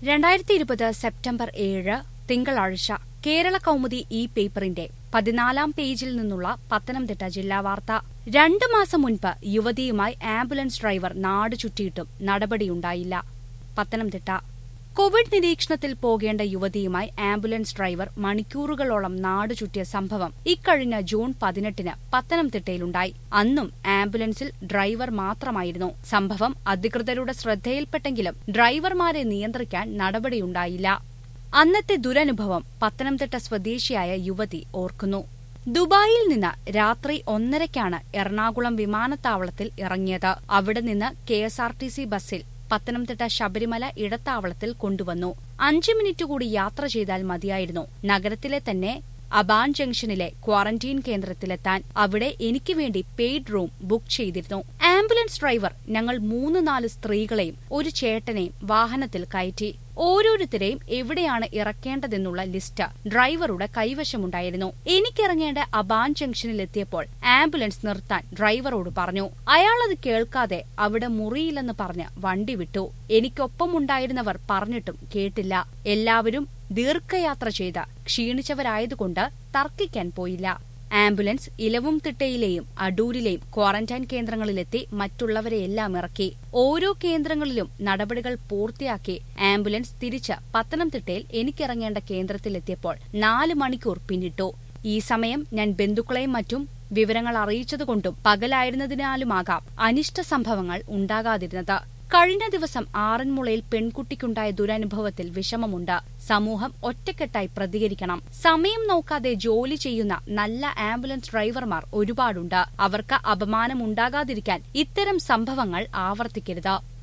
രണ്ടായിരത്തി ഇരുപത് സെപ്റ്റംബർ ഏഴ് തിങ്കളാഴ്ച കേരള കൗമുദി ഇ പേപ്പറിന്റെ പതിനാലാം പേജിൽ നിന്നുള്ള പത്തനംതിട്ട ജില്ലാ വാർത്ത രണ്ട് മാസം മുൻപ് യുവതിയുമായി ആംബുലൻസ് ഡ്രൈവർ നാട് ചുറ്റിയിട്ടും നടപടിയുണ്ടായില്ല പത്തനംതിട്ട കോവിഡ് നിരീക്ഷണത്തിൽ പോകേണ്ട യുവതിയുമായി ആംബുലൻസ് ഡ്രൈവർ മണിക്കൂറുകളോളം നാട് ചുറ്റിയ സംഭവം ഇക്കഴിഞ്ഞ ജൂൺ പതിനെട്ടിന് പത്തനംതിട്ടയിലുണ്ടായി അന്നും ആംബുലൻസിൽ ഡ്രൈവർ മാത്രമായിരുന്നു സംഭവം അധികൃതരുടെ ശ്രദ്ധയിൽപ്പെട്ടെങ്കിലും ഡ്രൈവർമാരെ നിയന്ത്രിക്കാൻ നടപടിയുണ്ടായില്ല അന്നത്തെ ദുരനുഭവം പത്തനംതിട്ട സ്വദേശിയായ യുവതി ഓർക്കുന്നു ദുബായിൽ നിന്ന് രാത്രി ഒന്നരയ്ക്കാണ് എറണാകുളം വിമാനത്താവളത്തിൽ ഇറങ്ങിയത് അവിടെ നിന്ന് K S R T C ബസ്സിൽ പത്തനംതിട്ട ശബരിമല ഇടത്താവളത്തിൽ കൊണ്ടുവന്നു അഞ്ചു മിനിറ്റ് കൂടി യാത്ര ചെയ്താൽ മതിയായിരുന്നു നഗരത്തിലെ തന്നെ അബാൻ ജംഗ്ഷനിലെ ക്വാറന്റീൻ കേന്ദ്രത്തിലെത്താൻ അവിടെ എനിക്ക് വേണ്ടി പെയ്ഡ് റൂം ബുക്ക് ചെയ്തിരുന്നു ആംബുലൻസ് ഡ്രൈവർ ഞങ്ങൾ മൂന്ന് നാല് സ്ത്രീകളെയും ഒരു ചേട്ടനെയും വാഹനത്തിൽ കയറ്റി ഓരോരുത്തരെയും എവിടെയാണ് ഇറക്കേണ്ടതെന്നുള്ള ലിസ്റ്റ് ഡ്രൈവറുടെ കൈവശമുണ്ടായിരുന്നു എനിക്കിറങ്ങേണ്ട അബാൻ ജംഗ്ഷനിലെത്തിയപ്പോൾ ആംബുലൻസ് നിർത്താൻ ഡ്രൈവറോട് പറഞ്ഞു അയാളത് കേൾക്കാതെ അവിടെ മുറിയില്ലെന്ന് പറഞ്ഞ് വണ്ടി വിട്ടു എനിക്കൊപ്പമുണ്ടായിരുന്നവർ പറഞ്ഞിട്ടും കേട്ടില്ല എല്ലാവരും ദീർഘയാത്ര ചെയ്ത് ക്ഷീണിച്ചവരായതുകൊണ്ട് തർക്കിക്കാൻ പോയില്ല ആംബുലൻസ് ഇലവും തിട്ടയിലെയും അടൂരിലെയും ക്വാറന്റൈൻ കേന്ദ്രങ്ങളിലെത്തി മറ്റുള്ളവരെയെല്ലാം ഇറക്കി ഓരോ കേന്ദ്രങ്ങളിലും നടപടികൾ പൂർത്തിയാക്കി ആംബുലൻസ് തിരിച്ച് പത്തനംതിട്ടയിൽ എനിക്കിറങ്ങേണ്ട കേന്ദ്രത്തിലെത്തിയപ്പോൾ നാല് മണിക്കൂർ പിന്നിട്ടു ഈ സമയം ഞാൻ ബന്ധുക്കളെയും മറ്റും വിവരങ്ങൾ അറിയിച്ചതുകൊണ്ടും പകലായിരുന്നതിനാലുമാകാം അനിഷ്ട സംഭവങ്ങൾ ഉണ്ടാകാതിരുന്നത് കഴിഞ്ഞ ദിവസം ആറന്മുളയിൽ പെൺകുട്ടിക്കുണ്ടായ ദുരനുഭവത്തിൽ വിഷമമുണ്ട് സമൂഹം ഒറ്റക്കെട്ടായി പ്രതികരിക്കണം സമയം നോക്കാതെ ജോലി ചെയ്യുന്ന നല്ല ആംബുലൻസ് ഡ്രൈവർമാർ ഒരുപാടുണ്ട് അവർക്ക് അപമാനമുണ്ടാകാതിരിക്കാൻ ഇത്തരം സംഭവങ്ങൾ ആവർത്തിക്കരുത്